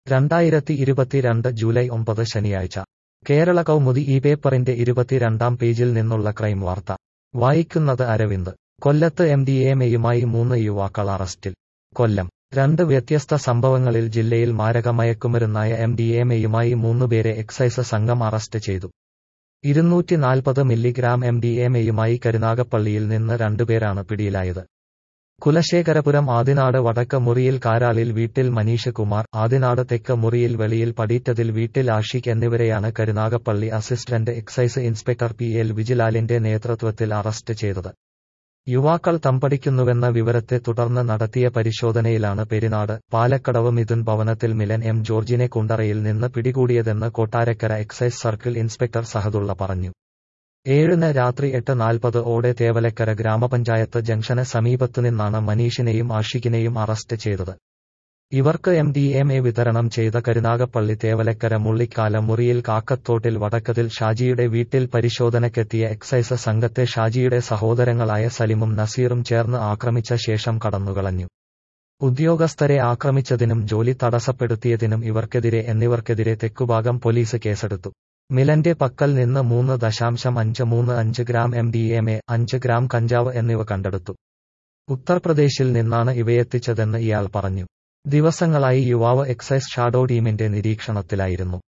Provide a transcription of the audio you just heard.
രണ്ടായിരത്തി ഇരുപത്തിരണ്ട് ജൂലൈ ഒമ്പത് ശനിയാഴ്ച കേരള കൗമുദി ഈ പേപ്പറിന്റെ ഇരുപത്തിരണ്ടാം പേജിൽ നിന്നുള്ള ക്രൈം വാർത്ത വായിക്കുന്നത് അരവിന്ദ് കൊല്ലത്ത് എം ഡി എമയുമായി മൂന്ന് യുവാക്കൾ അറസ്റ്റിൽ കൊല്ലം രണ്ട് വ്യത്യസ്ത സംഭവങ്ങളിൽ ജില്ലയിൽ മാരക മയക്കുമരുന്നായ എം ഡി എമയുമായി മൂന്നുപേരെ എക്സൈസ് സംഘം അറസ്റ്റ് ചെയ്തു ഇരുന്നൂറ്റി നാൽപ്പത് മില്ലിഗ്രാം എം ഡി എമയുമായി കരുനാഗപ്പള്ളിയിൽ നിന്ന് രണ്ടുപേരാണ് പിടിയിലായത് കുലശേഖരപുരം ആദിനാട് വടക്ക് മുറിയിൽ കാരാളിൽ വീട്ടിൽ മനീഷ് കുമാർ ആദിനാട് തെക്ക് മുറിയിൽ വെളിയിൽ പടീറ്റതിൽ വീട്ടിൽ ആഷിഖ് എന്നിവരെയാണ് Karunagappally assistant excise inspector P L വിജിലാലിന്റെ നേതൃത്വത്തിൽ അറസ്റ്റ് ചെയ്തത് യുവാക്കൾ തമ്പടിക്കുന്നുവെന്ന വിവരത്തെ തുടർന്ന് നടത്തിയ പരിശോധനയിലാണ് പെരിനാട് പാലക്കടവ് മിഥുൻ ഭവനത്തിൽ മിലൻ എം ജോർജിനെ കുണ്ടറയിൽ നിന്ന് പിടികൂടിയതെന്ന് Kottarakkara excise circle inspector Sahadulla പറഞ്ഞു ഏഴിന് രാത്രി എട്ട് നാൽപ്പത് ഓടെ തേവലക്കര ഗ്രാമപഞ്ചായത്ത് ജംഗ്ഷന് സമീപത്തുനിന്നാണ് മനീഷിനെയും ആഷിഖിനെയും അറസ്റ്റ് ചെയ്തത് ഇവർക്ക് എം ഡി എം എ വിതരണം ചെയ്ത കരുനാഗപ്പള്ളി തേവലക്കര മുള്ളിക്കാല മുറിയിൽ കാക്കത്തോട്ടിൽ വടക്കതിൽ ഷാജിയുടെ വീട്ടിൽ പരിശോധനയ്ക്കെത്തിയ എക്സൈസ് സംഘത്തെ ഷാജിയുടെ സഹോദരങ്ങളായ സലിമും നസീറും ചേർന്ന് ആക്രമിച്ച ശേഷം കടന്നുകളഞ്ഞു ഉദ്യോഗസ്ഥരെ ആക്രമിച്ചതിനും ജോലി തടസ്സപ്പെടുത്തിയതിനും ഇവർക്കെതിരെ എന്നിവർക്കെതിരെ തെക്കുഭാഗം പോലീസ് കേസെടുത്തു മിലന്റെ പക്കൽ നിന്ന് മൂന്ന് ദശാംശം അഞ്ച് മൂന്ന് അഞ്ച് gram M D M A അഞ്ച് ഗ്രാം കഞ്ചാവ് എന്നിവ കണ്ടെടുത്തു ഉത്തർപ്രദേശിൽ നിന്നാണ് ഇവയെത്തിച്ചതെന്ന് ഇയാൾ പറഞ്ഞു ദിവസങ്ങളായി യുവാവ് എക്സൈസ് ഷാഡോ ടീമിന്റെ നിരീക്ഷണത്തിലായിരുന്നു